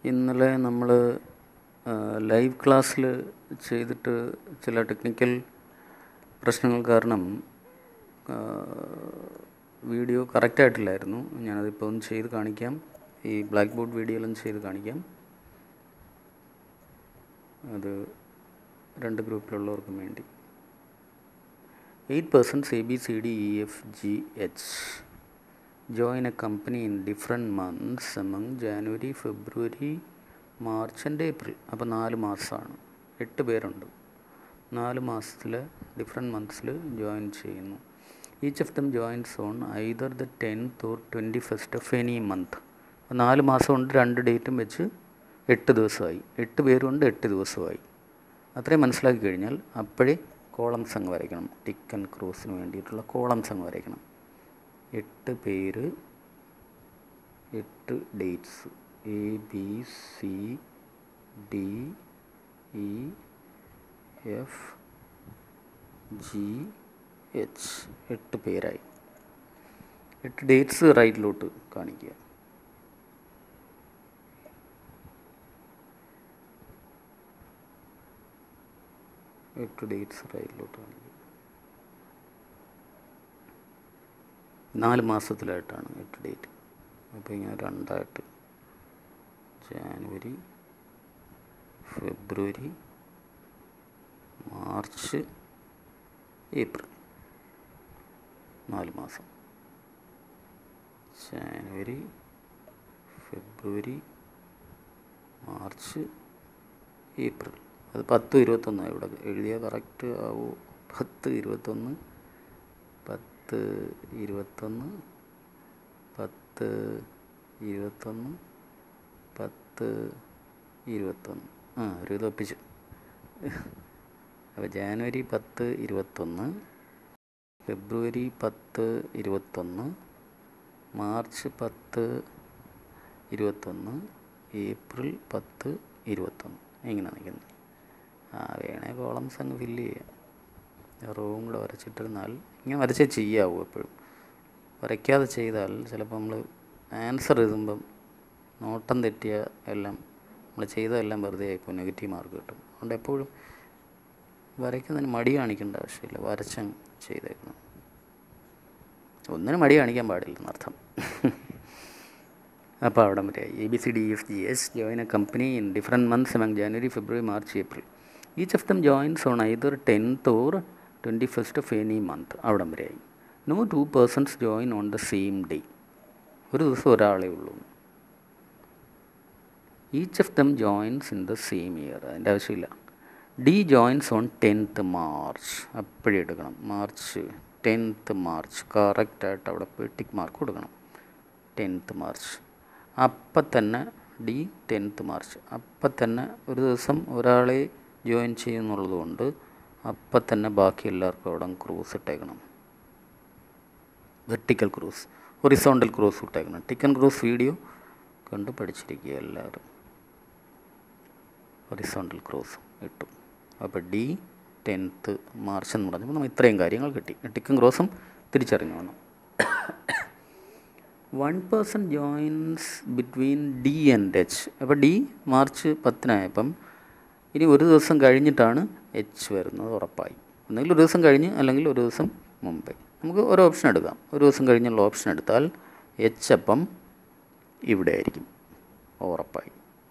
ഇന്നലെ നമ്മൾ ലൈവ് ക്ലാസ്സിൽ ചെയ്തിട്ട് ചില ടെക്നിക്കൽ പ്രശ്നങ്ങൾ കാരണം വീഡിയോ കറക്റ്റായിട്ടില്ലായിരുന്നു ഞാനതിപ്പോൾ ഒന്ന് ചെയ്ത് കാണിക്കാം ഈ ബ്ലാക്ക് ബോർഡ് വീഡിയോയിലും ചെയ്ത് കാണിക്കാം അത് രണ്ട് ഗ്രൂപ്പിലുള്ളവർക്കും വേണ്ടി eight persons A B C D E F G H join a company in different months among January February March and April അപ്പോൾ നാല് മാസമാണ് എട്ട് പേരുണ്ട് നാല് മാസത്തിൽ ഡിഫറെൻറ്റ് മന്ത്സിൽ ജോയിൻ ചെയ്യുന്നു each of them joins on either the tenth or twenty first of any month നാല് മാസം കൊണ്ട് രണ്ട് ഡേറ്റും വെച്ച് എട്ട് ദിവസമായി എട്ട് പേരുകൊണ്ട് എട്ട് ദിവസമായി അത്രയും മനസ്സിലാക്കി കഴിഞ്ഞാൽ അപ്പോഴേ കോളംസ് അങ്ങ് വരയ്ക്കണം ടിക്ക് ആൻഡ് ക്രോസിന് വേണ്ടിയിട്ടുള്ള കോളംസ് അങ്ങ് വരയ്ക്കണം എട്ട് പേര് എട്ട് dates A B C D E F G H എട്ട് പേരായി എട്ട് ഡേറ്റ്സ് റൈറ്റിലോട്ട് കാണിക്കുക എട്ട് ഡേറ്റ്സ് റൈറ്റിലോട്ട് കാണിക്കുക നാല് മാസത്തിലായിട്ടാണ് എട്ട് ഡേറ്റ് അപ്പോൾ ഇങ്ങനെ രണ്ടായിട്ട് ജാനുവരി ഫെബ്രുവരി മാർച്ച് ഏപ്രിൽ നാല് മാസം ജാനുവരി ഫെബ്രുവരി മാർച്ച് ഏപ്രിൽ അത് പത്ത് ഇരുപത്തൊന്നാണ് ഇവിടെ എഴുതിയ കറക്റ്റ് ആവോ പത്ത് ഇരുപത്തൊന്ന് പത്ത് ഇരുപത്തൊന്ന് പത്ത് ഇരുപത്തൊന്ന് പത്ത് ഇരുപത്തൊന്ന് ആ ഒരു ഇത് ഒപ്പിച്ചു അപ്പോൾ ജാനുവരി പത്ത് ഇരുപത്തൊന്ന് ഫെബ്രുവരി പത്ത് ഇരുപത്തൊന്ന് മാർച്ച് പത്ത് ഇരുപത്തൊന്ന് ഏപ്രിൽ പത്ത് ഇരുപത്തൊന്ന് ഇങ്ങനെ നിൽക്കുന്നത് ആ വേണേ കോളംസ് അങ്ങ് ഫില്ല് ചെയ്യാം റോവും കൂടെ വരച്ചിട്ടിരുന്നാൽ ഇങ്ങനെ വരച്ചേ ചെയ്യാവൂ എപ്പോഴും വരയ്ക്കാതെ ചെയ്താൽ ചിലപ്പോൾ നമ്മൾ ആൻസർ എഴുതുമ്പം നോട്ടം തെറ്റിയ എല്ലാം നമ്മൾ ചെയ്തതെല്ലാം വെറുതെ ആയിപ്പോൾ നെഗറ്റീവ് മാർക്ക് കിട്ടും അതുകൊണ്ട് എപ്പോഴും വരയ്ക്കുന്നതിന് മടി കാണിക്കേണ്ട ആവശ്യമില്ല വരച്ചങ്ങ് ചെയ്തേക്കണം ഒന്നിനും മടി കാണിക്കാൻ പാടില്ല എന്നർത്ഥം അപ്പോൾ അവിടെ വരെ A B C D F G S join a company in different months among January February March April each of them joins on either tenth or twenty first of any month അവിടം വരെയായി no two persons join on the same day ഒരു ദിവസം ഒരാളേ ഉള്ളൂ each of them joins in the same year അതിൻ്റെ ആവശ്യമില്ല D joins on tenth March അപ്പോഴേ എടുക്കണം മാർച്ച് ടെൻത്ത് മാർച്ച് കറക്റ്റായിട്ട് അവിടെ പോയി ടിക്ക് മാർക്ക് കൊടുക്കണം ടെൻത്ത് മാർച്ച് അപ്പം തന്നെ ഡി ടെൻത്ത് മാർച്ച് അപ്പം തന്നെ ഒരു ദിവസം ഒരാളെ ജോയിൻ ചെയ്യുന്നുള്ളത് കൊണ്ട് അപ്പം തന്നെ ബാക്കി എല്ലാവർക്കും അവിടെ ക്രൂസ് ഇട്ടേക്കണം വെർട്ടിക്കൽ ക്രൂസ് ഹൊറിസോണ്ടൽ ക്രൂസ് ഇട്ടേക്കണം ടിക്കൻ ക്രൂസ് വീഡിയോ കണ്ട് പഠിച്ചിരിക്കുക എല്ലാവരും ഹൊറിസോണ്ടൽ ക്രൂസ് ഇട്ടു അപ്പോൾ ഡി ടെൻത്ത് മാർച്ച് എന്ന് പറഞ്ഞപ്പോൾ നമ്മൾ ഇത്രയും കാര്യങ്ങൾ കിട്ടി ടിക്കൻ ക്രോസും തിരിച്ചറിഞ്ഞു വേണം one person joins between D and H അപ്പോൾ ഡി മാർച്ച് പത്തിനായപ്പം ഇനി ഒരു ദിവസം കഴിഞ്ഞിട്ടാണ് എച്ച് വരുന്നത് ഉറപ്പായി ഒന്നെങ്കിൽ ഒരു ദിവസം കഴിഞ്ഞ് അല്ലെങ്കിൽ ഒരു ദിവസം മുമ്പേ നമുക്ക് ഒരു ഓപ്ഷൻ എടുക്കാം ഒരു ദിവസം കഴിഞ്ഞുള്ള ഓപ്ഷൻ എടുത്താൽ എച്ച് അപ്പം ഇവിടെ ആയിരിക്കും ഉറപ്പായി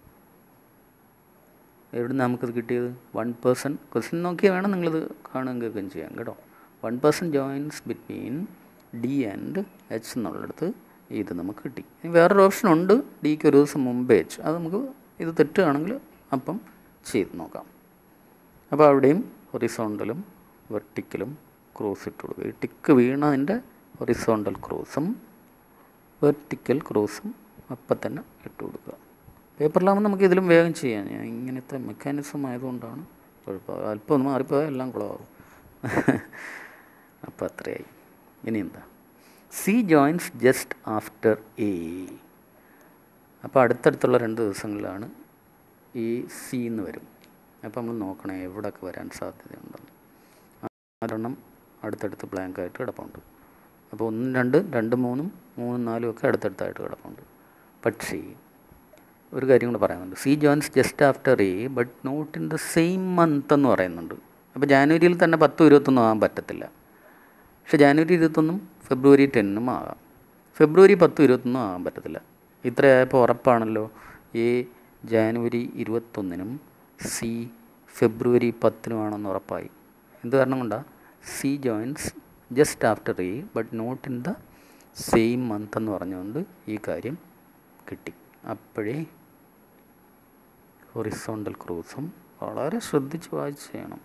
എവിടെ നമുക്കത് കിട്ടിയത് വൺ പേഴ്സൺ ക്വസ്റ്റ്യൻ നോക്കിയാൽ വേണം നിങ്ങളിത് കാണുകയും കേൾക്കുകയും ചെയ്യാം കേട്ടോ one person joins between D and H എന്നുള്ളിടത്ത് ഇത് നമുക്ക് കിട്ടി ഇനി വേറൊരു ഓപ്ഷൻ ഉണ്ട് ഡിക്ക് ഒരു ദിവസം മുമ്പേ എച്ച് അത് നമുക്ക് ഇത് തെറ്റുകയാണെങ്കിൽ അപ്പം ചെയ്ത് നോക്കാം അപ്പോൾ അവിടെയും ഹൊറിസോണ്ടലും വെർട്ടിക്കലും ക്രോസ് ഇട്ട് കൊടുക്കുക ഈ ടിക്ക് വീണതിൻ്റെ ഹൊറിസോണ്ടൽ ക്രോസും വെർട്ടിക്കൽ ക്രോസും അപ്പം തന്നെ ഇട്ട് കൊടുക്കുക പേപ്പറിലാകുമ്പോൾ നമുക്ക് ഇതിലും വേഗം ചെയ്യാം ഞാൻ ഇങ്ങനത്തെ മെക്കാനിസം ആയതുകൊണ്ടാണ് കുഴപ്പം അല്പം ഒന്ന് മാറിപ്പോയാൽ എല്ലാം കുളമാകും അപ്പോൾ അത്രയായി ഇനി എന്താ C joins just after A അപ്പോൾ അടുത്തടുത്തുള്ള രണ്ട് ദിവസങ്ങളിലാണ് ഈ സി എന്ന് വരും അപ്പോൾ നമ്മൾ നോക്കണേ എവിടെയൊക്കെ വരാൻ സാധ്യതയുണ്ടെന്ന് ഒരെണ്ണം അടുത്തടുത്ത് ബ്ലാങ്ക് ആയിട്ട് കിടപ്പുണ്ട് അപ്പോൾ ഒന്നും രണ്ട് രണ്ട് മൂന്നും മൂന്നും നാലും ഒക്കെ അടുത്തടുത്തായിട്ട് കിടപ്പുണ്ട് പക്ഷേ ഒരു കാര്യം കൂടെ പറയുന്നുണ്ട് C joins just after A but not in the same month എന്ന് പറയുന്നുണ്ട് അപ്പോൾ ജാനുവരിയിൽ തന്നെ പത്തും ഇരുപത്തൊന്നും ആകാൻ പറ്റത്തില്ല പക്ഷേ ജാനുവരി ഇരുപത്തൊന്നും ഫെബ്രുവരി ടെന്നും ആകാം ഫെബ്രുവരി പത്തും ഇരുപത്തൊന്നും ആകാൻ പറ്റത്തില്ല ഇത്രയായപ്പോൾ ഉറപ്പാണല്ലോ എ ജാനുവരി ഇരുപത്തൊന്നിനും സി ഫെബ്രുവരി പത്തിനുമാണെന്ന് ഉറപ്പായി എന്ത് കാരണം കൊണ്ടാണ് C joins just after A but not in the same month എന്ന് പറഞ്ഞുകൊണ്ട് ഈ കാര്യം കിട്ടി അപ്പോഴേ ഹൊറിസോണ്ടൽ ക്രൂസും വളരെ ശ്രദ്ധിച്ച് വായിച്ച് ചെയ്യണം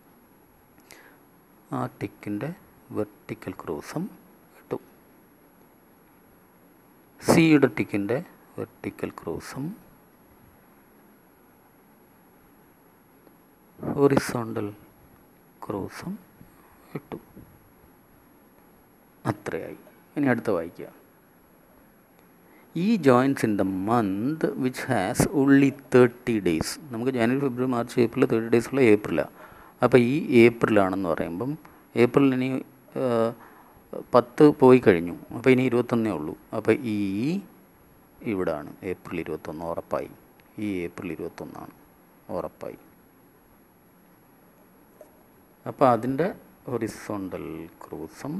ആ ടിക്കിൻ്റെ വെർട്ടിക്കൽ ക്രൂസും കിട്ടും സിയുടെ ടിക്കിൻ്റെ വെർട്ടിക്കൽ ക്രൂസും ഹൊറിസോണ്ടൽ ക്രൂസും കിട്ടും അത്രയായി ഇനി അടുത്ത വായിക്കുക ഈ joins in the month which has only thirty days നമുക്ക് January February March April thirty days ഉള്ള ഏപ്രിലാണ് അപ്പോൾ ഈ ഏപ്രിലാണെന്ന് പറയുമ്പം ഏപ്രിൽ ഇനി ആ, പത്ത് പോയി കഴിഞ്ഞു അപ്പോൾ ഇനി ഇരുപത്തൊന്നേ ഉള്ളൂ അപ്പോൾ ഈ ഇവിടാണ് ഏപ്രിൽ ഇരുപത്തൊന്ന് ഉറപ്പായി ഈ ഏപ്രിൽ ഇരുപത്തൊന്നാണ് ഉറപ്പായി അപ്പോൾ അതിൻ്റെ ഹൊറിസോണ്ടൽ ക്രൂസും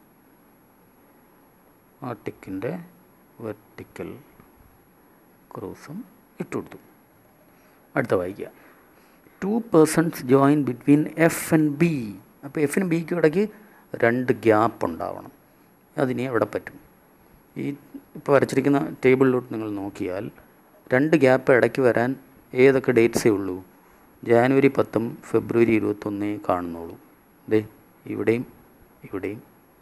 ആ ടിക്കിൻ്റെ വെർട്ടിക്കൽ ക്രൂസും ഇട്ടുകൊടുത്തു അടുത്ത വായിക്കുക two persons join between F and B അപ്പോൾ എഫിനും ബിക്കും ഇടയ്ക്ക് രണ്ട് ഗ്യാപ്പ് ഉണ്ടാവണം അതിനി എവിടെ പറ്റും ഈ ഇപ്പോൾ വരച്ചിരിക്കുന്ന ടേബിളിലോട്ട് നിങ്ങൾ നോക്കിയാൽ രണ്ട് ഗ്യാപ്പ് ഇടയ്ക്ക് വരാൻ ഏതൊക്കെ ഡേറ്റ്സേ ഉള്ളൂ ജാനുവരി പത്തും ഫെബ്രുവരി ഇരുപത്തൊന്നേ കാണുന്നുള്ളൂ ദേ ഇവിടെയും ഇവിടെയും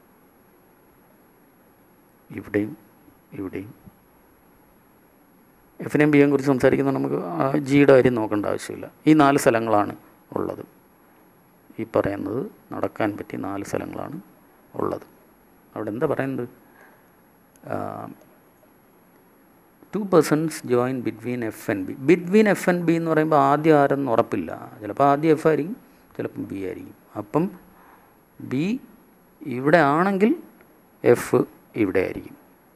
ഇവിടെയും ഇവിടെയും എഫിനെയും ബിയെയും കുറിച്ച് സംസാരിക്കുമ്പോൾ നമുക്ക് ആ ജിയുടെ കാര്യം നോക്കേണ്ട ആവശ്യമില്ല ഈ നാല് സ്ഥലങ്ങളാണ് ഉള്ളത് ഈ പറയുന്നത് നടക്കാൻ പറ്റിയ നാല് സ്ഥലങ്ങളാണ് ഉള്ളത് അവിടെ എന്താ പറയുന്നത് two persons join between F and B between F and B എന്ന് പറയുമ്പോൾ ആദ്യം ആരെന്ന് ഉറപ്പില്ല ചിലപ്പോൾ ആദ്യം എഫ് ആയിരിക്കും ചിലപ്പം ബി ആയിരിക്കും അപ്പം ബി ഇവിടെ ആണെങ്കിൽ എഫ് ഇവിടെ ആയിരിക്കും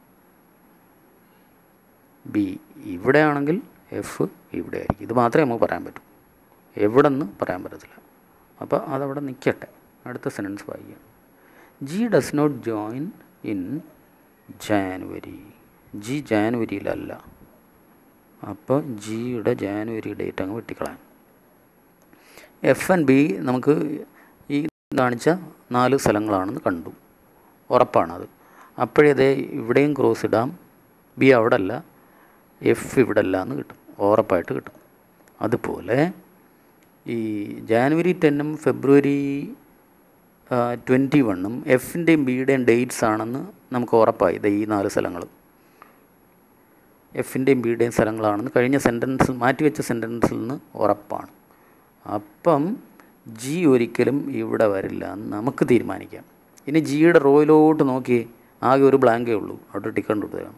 ബി ഇവിടെ ആണെങ്കിൽ എഫ് ഇവിടെ ആയിരിക്കും ഇത് മാത്രമേ നമുക്ക് പറയാൻ പറ്റൂ എവിടെ നിന്ന് പറയാൻ പറ്റത്തില്ല അപ്പോൾ അതവിടെ നിൽക്കട്ടെ അടുത്ത സെൻറ്റൻസ് വായിക്കാം G does not join in January G ജാനുവരിയിലല്ല അപ്പോൾ ജിയുടെ ജാനുവരി ഡേറ്റ് അങ്ങ് വെട്ടിക്കളയാം എഫ് ആൻഡ് ബി നമുക്ക് ഈ കാണിച്ച നാല് സ്ഥലങ്ങളാണെന്ന് കണ്ടു ഉറപ്പാണത് അപ്പോഴേ ഇവിടെയും ക്രോസ് ഇടാം ബി അവിടെ അല്ല എഫ് ഇവിടെ അല്ല എന്ന് കിട്ടും ഉറപ്പായിട്ട് കിട്ടും അതുപോലെ ഈ ജാനുവരി ടെന്നും ഫെബ്രുവരി ട്വൻറ്റി വണ്ണും എഫിൻ്റെയും ബിയുടെയും ഡേറ്റ്സ് ആണെന്ന് നമുക്ക് ഉറപ്പായി ഇത് ഈ നാല് സ്ഥലങ്ങൾ എഫിൻ്റെയും ബിയുടെയും സ്ഥലങ്ങളാണെന്ന് കഴിഞ്ഞ സെൻറ്റൻസിൽ മാറ്റിവെച്ച സെൻറ്റൻസിൽ നിന്ന് ഉറപ്പാണ് അപ്പം ജി ഒരിക്കലും ഇവിടെ വരില്ല എന്ന് നമുക്ക് തീരുമാനിക്കാം ഇനി ജിയുടെ റോയിലോട്ട് നോക്കി ആകെ ഒരു ബ്ലാങ്കേ ഉള്ളൂ അവിടെ ടിക്ക് കണ്ടുപിടുകയാണ്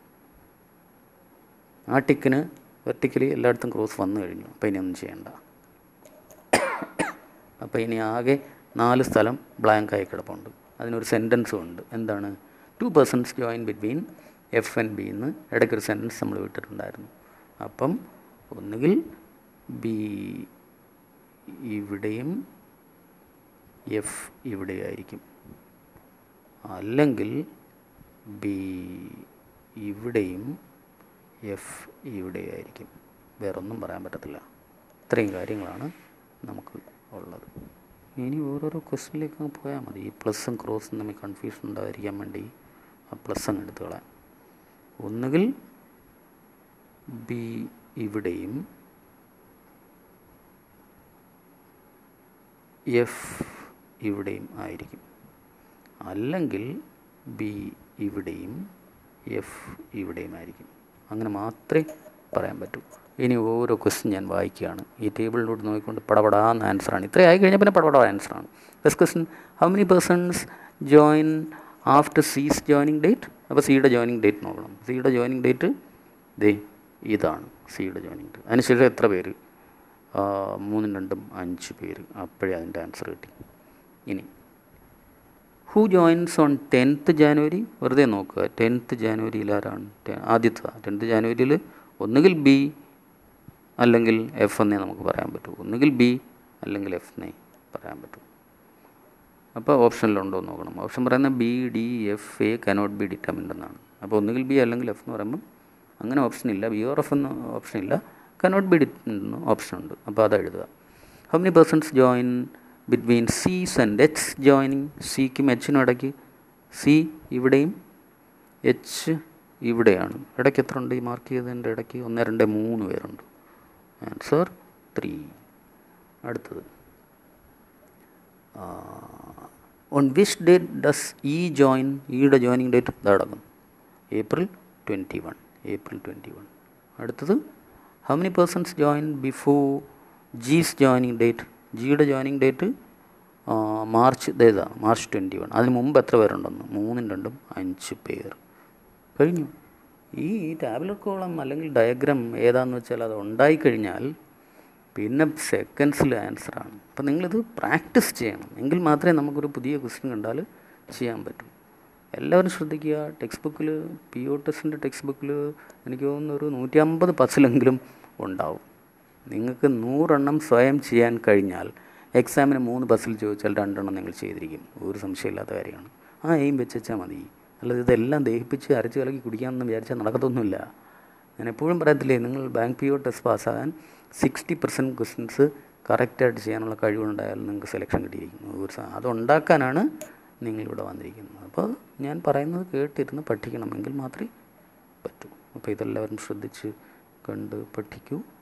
ആ ടിക്കിന് വെർട്ടിക്കലി എല്ലായിടത്തും ക്രോസ് വന്നു കഴിഞ്ഞു അപ്പോൾ ഇനി ഒന്നും ചെയ്യണ്ട അപ്പോൾ ഇനി ആകെ നാല് സ്ഥലം ബ്ലാങ്ക് ആയി കിടപ്പുണ്ട് അതിനൊരു സെൻറ്റൻസും ഉണ്ട് എന്താണ് two persons join between F and B എന്ന് ഇടയ്ക്കൊരു സെൻറ്റൻസ് നമ്മൾ വിട്ടിട്ടുണ്ടായിരുന്നു അപ്പം ഒന്നുകിൽ ബി ഇവിടെയും എഫ് ഇവിടെയായിരിക്കും അല്ലെങ്കിൽ ബി ഇവിടെയും എഫ് ഇവിടെയായിരിക്കും വേറൊന്നും പറയാൻ പറ്റത്തില്ല ഇത്രയും കാര്യങ്ങളാണ് നമുക്ക് ഉള്ളത് ഇനി ഓരോരോ ക്വസ്റ്റിനിലേക്ക് അങ്ങ് പോയാൽ മതി ഈ പ്ലസ്സും ക്രോസും തമ്മിൽ കൺഫ്യൂഷൻ ഉണ്ടായിരിക്കാൻ വേണ്ടി ആ പ്ലസ് അങ്ങ് എടുത്ത് കളയാം ഒന്നുകിൽ ബി ഇവിടെയും എഫ് ഇവിടെയും ആയിരിക്കും അല്ലെങ്കിൽ ബി ഇവിടെയും എഫ് ഇവിടെയും ആയിരിക്കും അങ്ങനെ മാത്രമേ പറയാൻ പറ്റൂ ഇനി ഓരോ ക്വസ്റ്റ്യൻ ഞാൻ വായിക്കുകയാണ് ഈ ടേബിളിലോട്ട് നോക്കിക്കൊണ്ട് പടപടാന്ന് ആൻസറാണ് ഇത്രയും ആയി കഴിഞ്ഞാൽ പിന്നെ പടപട ആൻസറാണ് first question how many persons join after C's joining date അപ്പോൾ സിയുടെ ജോയിനിങ് ഡേറ്റ് നോക്കണം സിയുടെ ജോയിനിങ് ഡേറ്റ് ദേ ഇതാണ് സിയുടെ ജോയിനിങ് ഡേറ്റ് അതിനുശേഷം എത്ര പേര് ആ, മൂന്നും രണ്ടും അഞ്ച് പേര് അപ്പോഴേ അതിൻ്റെ ആൻസർ കിട്ടി ഇനി who joins on tenth January വെറുതെ നോക്കുക ടെൻത്ത് ജാനുവരിയിൽ ആരാണ് ടെ- ആദ്യത്തെ ടെൻത്ത് ജാനുവരിയിൽ ഒന്നുകിൽ ബി അല്ലെങ്കിൽ എഫ് എന്നേ നമുക്ക് പറയാൻ പറ്റൂ ഒന്നുകിൽ ബി അല്ലെങ്കിൽ എഫ് എന്നേ പറയാൻ പറ്റൂ അപ്പോൾ ഓപ്ഷനിലുണ്ടോ എന്ന് നോക്കണം ഓപ്ഷൻ പറയുന്നത് B D F A cannot be determined എന്നാണ് അപ്പോൾ ഒന്നുകിൽ ബി അല്ലെങ്കിൽ എഫ് എന്ന് പറയുമ്പോൾ അങ്ങനെ ഓപ്ഷൻ ഇല്ല ബി ഓർ എഫ് എന്ന് ഓപ്ഷൻ ഇല്ല കനോട്ട് ബി ഡിറ്റർമിൻഡ് ഓപ്ഷൻ ഉണ്ട് അപ്പോൾ അത് എഴുതുക how many persons join between C's and H joining സിക്കും എച്ചിനും ഇടയ്ക്ക് സി ഇവിടെയും എച്ച് ഇവിടെയാണ് ഇടയ്ക്ക് എത്ര ഉണ്ട് ഈ മാർക്ക് ചെയ്തതിൻ്റെ ഇടയ്ക്ക് ഒന്ന് രണ്ട് മൂന്ന് പേരുണ്ട് ആൻസർ ത്രീ അടുത്തത് on which date does E join ഇയുടെ ജോയിനിങ് ഡേറ്റ് ഇതടങ്ങും April twenty one April twenty one അടുത്തത് how many persons join before G's joining date ജിയുടെ ജോയിനിങ് ഡേറ്റ് മാർച്ച് ഇതേതാ മാർച്ച് ട്വൻറ്റി വൺ അതിന് മുമ്പ് എത്ര പേരുണ്ടെന്ന് മൂന്നും രണ്ടും അഞ്ച് പേർ കഴിഞ്ഞു ഈ ടാബ്ലർ കോളം അല്ലെങ്കിൽ ഡയഗ്രാം ഏതാണെന്ന് വെച്ചാൽ അത് ഉണ്ടായിക്കഴിഞ്ഞാൽ പിന്നെ സെക്കൻഡ്സിൽ ആൻസറാണ് അപ്പം നിങ്ങളിത് പ്രാക്ടീസ് ചെയ്യണം എങ്കിൽ മാത്രമേ നമുക്കൊരു പുതിയ ക്വസ്റ്റ്യൻ കണ്ടാൽ ചെയ്യാൻ പറ്റൂ എല്ലാവരും ശ്രദ്ധിക്കുക ടെക്സ്റ്റ് ബുക്കിൽ പി ഒ ടെസ്റ്റിൻ്റെ ടെക്സ്റ്റ് ബുക്കിൽ എനിക്ക് തോന്നുന്നു ഒരു നൂറ്റി അമ്പത് പസിലെങ്കിലും ഉണ്ടാവും നിങ്ങൾക്ക് നൂറെണ്ണം സ്വയം ചെയ്യാൻ കഴിഞ്ഞാൽ എക്സാമിന് മൂന്ന് പസിൽ ചോദിച്ചാൽ രണ്ടെണ്ണം നിങ്ങൾ ചെയ്തിരിക്കും ഒരു സംശയമില്ലാത്ത കാര്യമാണ് ആ എയിം വെച്ചാൽ മതി അല്ലാതെ ഇതെല്ലാം ദഹിപ്പിച്ച് അരച്ച് കലക്കി കുടിക്കാമെന്ന് വിചാരിച്ചാൽ നടക്കത്തൊന്നുമില്ല ഞാൻ എപ്പോഴും പറയത്തില്ലേ നിങ്ങൾ ബാങ്ക് പി ഒ ടെസ്റ്റ് പാസ്സാകാൻ സിക്സ്റ്റി പെർസെൻറ്റ് ക്വസ്റ്റ്യൻസ് കറക്റ്റായിട്ട് ചെയ്യാനുള്ള കഴിവുണ്ടായാൽ നിങ്ങൾക്ക് സെലക്ഷൻ കിട്ടിയിരിക്കുന്നു ഒരു സ- അതുണ്ടാക്കാനാണ് നിങ്ങളിവിടെ വന്നിരിക്കുന്നത് അപ്പോൾ ഞാൻ പറയുന്നത് കേട്ടിരുന്ന് പഠിക്കണമെങ്കിൽ മാത്രമേ പറ്റൂ അപ്പോൾ ഇതെല്ലാവരും ശ്രദ്ധിച്ച് കണ്ട് പഠിക്കൂ